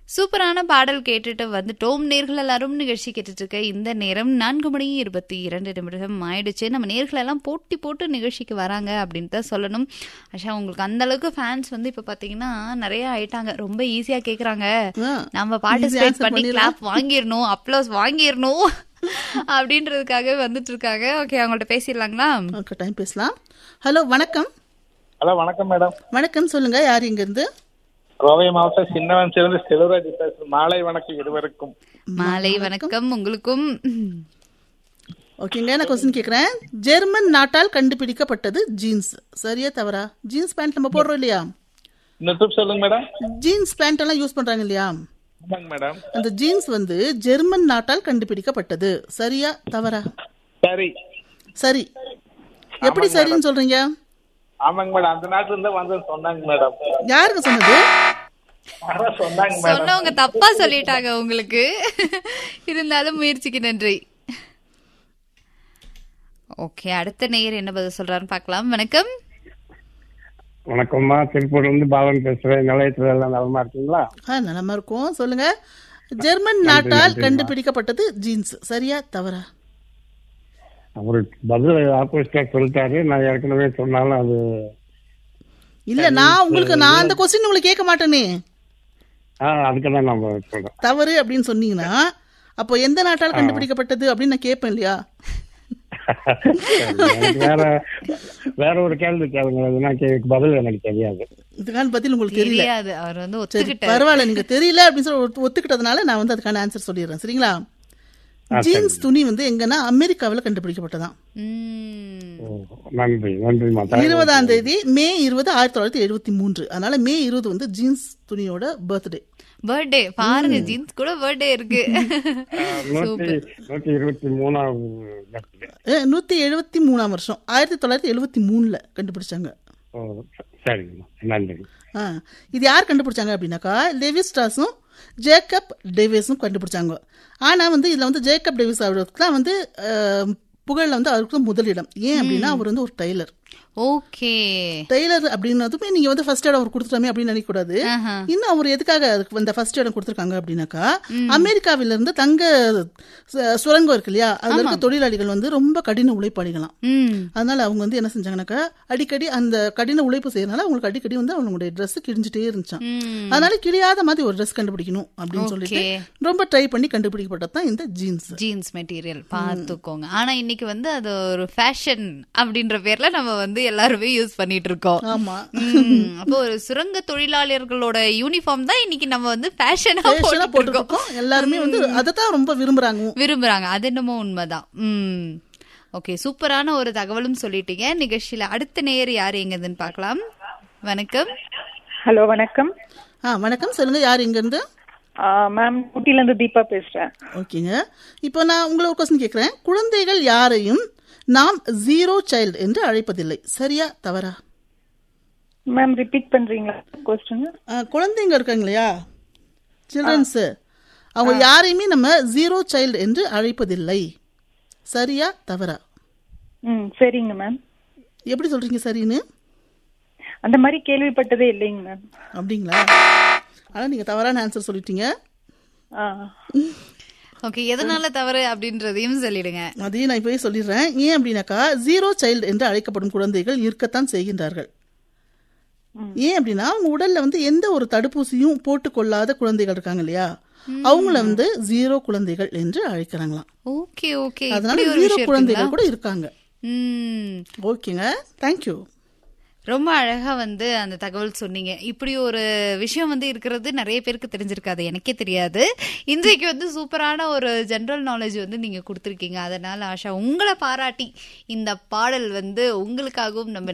சூப்பரான பாடல் கேட்டுட்டு வந்துட்டோம் நேர்கள் எல்லாரும் நிகழ்ச்சி கேட்டுட்டு இருக்க இந்த நேரம் நான்கு மணி இருபத்தி இரண்டு நிமிடம் ஆயிடுச்சு நம்ம நேர்கள் எல்லாம் போட்டி போட்டு நிகழ்ச்சிக்கு வராங்க அப்படின்னு தான் சொல்லணும் ஆஷா உங்களுக்கு அந்த அளவுக்கு ஃபேன்ஸ் வந்து இப்ப பாத்தீங்கன்னா நிறைய ஆயிட்டாங்க ரொம்ப ஈஸியா கேக்குறாங்க ஆ, நம்ம easy பார்ட்டிசிபேட் answer பண்ணி பண்ணிடலாம். கிளாப் வாங்கிடணும் அப்ளோஸ் வாங்கிடணும் அப்படின்றதுக்காக வந்துட்டு இருக்காங்க ஓகே அவங்கள்ட்ட பேசிடலாங்களா ஓகே டைம் பேசலாம் ஹலோ வணக்கம் ஹலோ வணக்கம் மேடம் வணக்கம் சொல்லுங்க யார் இங்க இருந்து கோவை மாவட்டம் சின்னவன் சேர்ந்து செல்வராஜ் பேசுறேன் மாலை வணக்கம் இருவருக்கும் மாலை வணக்கம் உங்களுக்கும் ஓகேங்க நான் கொஸ்டின் கேக்குறேன் ஜெர்மன் நாட்டால் கண்டுபிடிக்கப்பட்டது ஜீன்ஸ் சரியா தவறா ஜீன்ஸ் பேண்ட் நம்ம போடுறோம் இல்லையா இந்த ட்ரிப் சொல்லுங்க மேடம் ஜீன்ஸ் பேண்ட் எல்லாம் யூஸ் பண்றாங்க இல்லையா ஆமாங்க மேடம் அந்த ஜீன்ஸ் வந்து ஜெர்மன் நாட்டால் கண்டுபிடிக்கப்பட்டது சரியா தவறா சரி சரி எப்படி சரின்னு சொல்றீங்க ஆமாங்க மேடம் அந்த நாட்டுல இருந்து வந்து சொன்னாங்க மேடம் யாருக்கு சொன்னது அதான் சொன்னாங்க மேடம் சொன்னவங்க தப்பா சொல்லிட்டாங்க உங்களுக்கு இருந்தாலும் முயற்சிக்கு நன்றி ஓகே அடுத்த நேயர் என்ன பதில் சொல்றாருன்னு பார்க்கலாம் வணக்கம் வணக்கம்மா திருப்பூர்ல இருந்து பாலன் பேசுறேன் நிலையத்துல எல்லாம் நலமா இருக்கீங்களா ஆ நலமா இருக்கும் சொல்லுங்க ஜெர்மன் நாட்டால் கண்டுபிடிக்கப்பட்டது ஜீன்ஸ் சரியா தவறா அவரு பதில் ஆப்போசிட்டா சொல்லிட்டாரு நான் ஏற்கனவே சொன்னாலும் அது இல்ல நான் உங்களுக்கு நான் அந்த கொஸ்டின் உங்களுக்கு கேட்க மாட்டேனே ஆஹ் அதுக்கு தான் நம்ம சொல்றேன் தவறு அப்படின்னு சொன்னீங்கன்னா அப்போ எந்த நாட்டால் கண்டுபிடிக்கப்பட்டது அப்படின்னு நான் கேட்பேன் இல்லையா எனக்கு வேற வேற ஒரு கேள்வி கேளுங்க அதுனா கே- பதில் எனக்கு தெரியாது இதுக்கான பதில் உங்களுக்கு தெரியல தெரியாது அவர் வந்து சரி ஒத்துக்கிட்டாரு பரவாயில்ல நீங்க தெரியல அப்படின்னு சொல்லி ஒத்து- ஒத்துக்கிட்டதுனால நான் வந்து அதுக்கான ஆன்சர் சொல்லிடுறேன் சரிங்களா ஜீன்ஸ் துணி வந்து எங்கன்னா அமெரிக்காவில் கண்டுபிடிக்கப்பட்டதாம் உம் ஓ, நன்றி நன்றிம்மா இருபதாம் தேதி மே இருபது ஆயிரத்தி தொள்ளாயிரத்தி எழுபத்தி மூன்று அதனால மே இருபது வந்து ஜீன்ஸ் துணியோட பர்த்டே பர்த்டே பாருங்க ஜீன்ஸ் கூட பர்த்டே இருக்கு நூத்தி நூத்தி இருபத்தி மூணாவது birthday. நூத்தி எழுபத்தி மூணாம் வருஷம் ஆயிரத்தி தொள்ளாயிரத்தி எழுபத்தி மூணுல கண்டுபிடிச்சாங்க ஓ, சரிங்கம்மா நன்றி ஆ, இது யார் கண்டுபிடிச்சாங்க அப்படின்னாக்கா லெவிஸ்டாஸும் ஜேக்கப் டேவிஸும் கண்டுபிடிச்சாங்க ஆனா வந்து இதுல வந்து ஜேக்கப் டேவிஸ் அவருக்கு தான் வந்து அஹ், புகழ்ல வந்து அவருக்கு தான் முதலிடம் ஏன் அப்படின்னா அவர் வந்து ஒரு டெய்லர் ஓகே டெய்லர் அப்படின்னதுமே நீங்க வந்து ஃபர்ஸ்ட் இடம் அவர் கொடுத்துட்டாமே அப்படின்னு நினைக்க கூடாது ஆஹா. இன்னும் அவர் எதுக்காக அதுக்கு அந்த ஃபர்ஸ்ட் இடம் கொடுத்துருக்காங்க அப்படின்னாக்கா அமெரிக்காவில இருந்து தங்க சு- சுரங்கம் இருக்கு இல்லையா அதுல இருக்க தொழிலாளிகள் வந்து ரொம்ப கடின உழைப்பாளிகளாம் ம் அதனால அவங்க வந்து என்ன செஞ்சாங்கன்னாக்கா அடிக்கடி அந்த கடின உழைப்பு செய்யறதுனால அவங்களுக்கு அடிக்கடி வந்து அவங்களுடைய Dress கிழிஞ்சிட்டே இருந்துச்சான் ம் அதனால கிழியாத மாதிரி ஒரு Dress கண்டுபிடிக்கணும் அப்படின்னு சொல்லிட்டு ரொம்ப ட்ரை பண்ணி கண்டுபிடிக்கப்பட்டது தான் இந்த ஜீன்ஸ் ஜீன்ஸ் மெட்டீரியல் பார்த்துக்கோங்க ஆனா இன்னைக்கு வந்து அது ஒரு ஃபேஷன் அப்படின்ற பேர்ல நம்ம வந்து எல்லாருமே யூஸ் பண்ணிட்டு இருக்கோம் ஆமா ம், அப்போ ஒரு சுரங்க தொழிலாளர்களோட யூனிஃபார்ம் தான் இன்னைக்கு நம்ம வந்து ஃபேஷனா ஃபேஷனா போட்டு போட்டுட்டு இருக்கோம் எல்லாருமே வந்து அதை தான் ரொம்ப விரும்புறாங்க விரும்புறாங்க அது என்னமோ உண்மைதான் ம் ஓகே சூப்பரான ஒரு தகவலும் சொல்லிட்டீங்க நிகழ்ச்சியில அடுத்த நேயர் யார் எங்கதுன்னு பார்க்கலாம் வணக்கம் ஹலோ வணக்கம் ஆ வணக்கம் சொல்லுங்க யார் இங்க இருந்து மேம் ஊட்டில இருந்து தீபா பேசுறேன் ஓகேங்க இப்போ நான் உங்களை ஒரு கொஸ்டின் கேட்குறேன் குழந்தைகள் யாரையும் நாம் ஜீரோ சைல்டு என்று அழைப்பதில்லை சரியா தவறா மேம் ரிப்பீட் பண்றீங்களா கொஸ்டின் ஆ, குழந்தைங்க இருக்காங்க இல்லையா சில்ட்ரன்ஸ் அவங்க யாரையுமே நம்ம ஜீரோ சைல்டு என்று அழைப்பதில்லை சரியா தவறா ம் சரிங்க மேம் எப்படி சொல்றீங்க சரின்னு அந்த மாதிரி கேள்விப்பட்டதே இல்லைங்க மேம் அப்படிங்களா ஆனா நீங்க தவறான ஆன்சர் சொல்லிட்டீங்க ஆ ஓகே எதனால தவறு அப்படின்றதையும் சொல்லிடுங்க அதையும் நான் இப்போயே சொல்லிடுறேன் ஏன் அப்படின்னாக்கா ஜீரோ சைல்டு என்று அழைக்கப்படும் குழந்தைகள் இருக்கத்தான் செய்கின்றார்கள் ஏன் அப்படின்னா அவங்க உடல்ல வந்து எந்த ஒரு தடுப்பூசியும் போட்டுக்கொள்ளாத குழந்தைகள் இருக்காங்க இல்லையா அவங்கள வந்து ஜீரோ குழந்தைகள் என்று அழைக்கிறாங்களாம் ஓகே ஓகே அதனால இப்படி ஒரு ஜீரோ விஷயம் இருக்குங்களா குழந்தைகள் கூட இருக்காங்க ம் ஓகேங்க தேங்க்யூ ரொம்ப அழகா வந்து அந்த தகவல் சொன்னீங்க இப்படி ஒரு விஷயம் வந்து இருக்கிறது நிறைய பேருக்கு தெரிஞ்சிருக்காது எனக்கே தெரியாது இன்றைக்கு வந்து சூப்பரான ஒரு ஜெனரல் நாலேஜ் வந்து நீங்க கொடுத்துருக்கீங்க அதனால ஆஷா உங்களை பாராட்டி இந்த பாடல் வந்து உங்களுக்காகவும் நம்ம